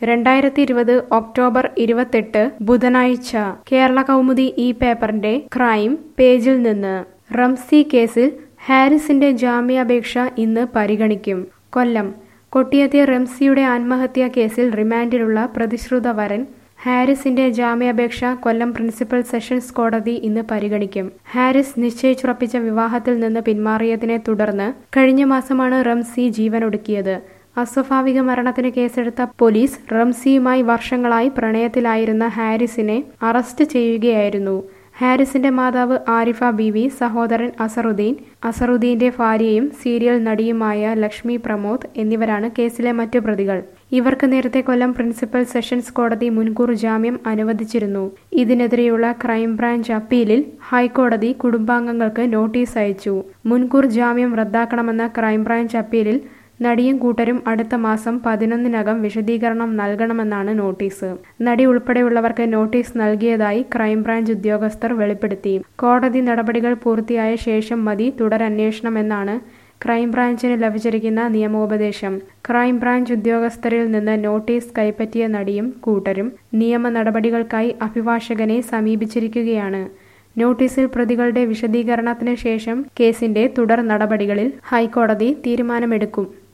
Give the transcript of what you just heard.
രണ്ടായിരത്തി ഇരുപത് ഒക്ടോബർ ഇരുപത്തെട്ട് ബുധനാഴ്ച കേരള കൗമുദി ഈ പേപ്പറിന്റെ ക്രൈം പേജിൽ നിന്ന് റംസി കേസിൽ ഹാരിസിന്റെ ജാമ്യാപേക്ഷ ഇന്ന് പരിഗണിക്കും കൊല്ലം കൊട്ടിയത്തെ റംസിയുടെ ആത്മഹത്യാ കേസിൽ റിമാൻഡിലുള്ള പ്രതിശ്രുത വരൻ ഹാരിസിന്റെ ജാമ്യാപേക്ഷ കൊല്ലം പ്രിൻസിപ്പൽ സെഷൻസ് കോടതി ഇന്ന് പരിഗണിക്കും ഹാരിസ് നിശ്ചയിച്ചുറപ്പിച്ച വിവാഹത്തിൽ നിന്ന് പിന്മാറിയതിനെ തുടർന്ന് കഴിഞ്ഞ മാസമാണ് റംസി ജീവനൊടുക്കിയത് അസ്വാഭാവിക മരണത്തിന് കേസെടുത്ത പോലീസ് റംസിയുമായി വർഷങ്ങളായി പ്രണയത്തിലായിരുന്ന ഹാരിസിനെ അറസ്റ്റ് ചെയ്യുകയായിരുന്നു ഹാരിസിന്റെ മാതാവ് ആരിഫ ബീവി സഹോദരൻ അസറുദ്ദീൻ അസറുദ്ദീന്റെ ഭാര്യയും സീരിയൽ നടിയുമായ ലക്ഷ്മി പ്രമോദ് എന്നിവരാണ് കേസിലെ മറ്റു പ്രതികൾ ഇവർക്ക് നേരത്തെ കൊല്ലം പ്രിൻസിപ്പൽ സെഷൻസ് കോടതി മുൻകൂർ ജാമ്യം അനുവദിച്ചിരുന്നു ഇതിനെതിരെയുള്ള ക്രൈംബ്രാഞ്ച് അപ്പീലിൽ ഹൈക്കോടതി കുടുംബാംഗങ്ങൾക്ക് നോട്ടീസ് അയച്ചു മുൻകൂർ ജാമ്യം റദ്ദാക്കണമെന്ന ക്രൈംബ്രാഞ്ച് അപ്പീലിൽ നടിയും കൂട്ടരും അടുത്ത മാസം പതിനൊന്നിനകം വിശദീകരണം നൽകണമെന്നാണ് നോട്ടീസ് നടി ഉൾപ്പെടെയുള്ളവർക്ക് നോട്ടീസ് നൽകിയതായി ക്രൈംബ്രാഞ്ച് ഉദ്യോഗസ്ഥർ വെളിപ്പെടുത്തി കോടതി നടപടികൾ പൂർത്തിയായ ശേഷം മതി തുടരന്വേഷണമെന്നാണ് ക്രൈംബ്രാഞ്ചിന് ലഭിച്ചിരിക്കുന്ന നിയമോപദേശം ക്രൈംബ്രാഞ്ച് ഉദ്യോഗസ്ഥരിൽ നിന്ന് നോട്ടീസ് കൈപ്പറ്റിയ നടിയും കൂട്ടരും നിയമ നടപടികൾക്കായി അഭിഭാഷകനെ സമീപിച്ചിരിക്കുകയാണ് നോട്ടീസിൽ പ്രതികളുടെ വിശദീകരണത്തിന് ശേഷം കേസിന്റെ തുടർ നടപടികളിൽ ഹൈക്കോടതി തീരുമാനമെടുക്കും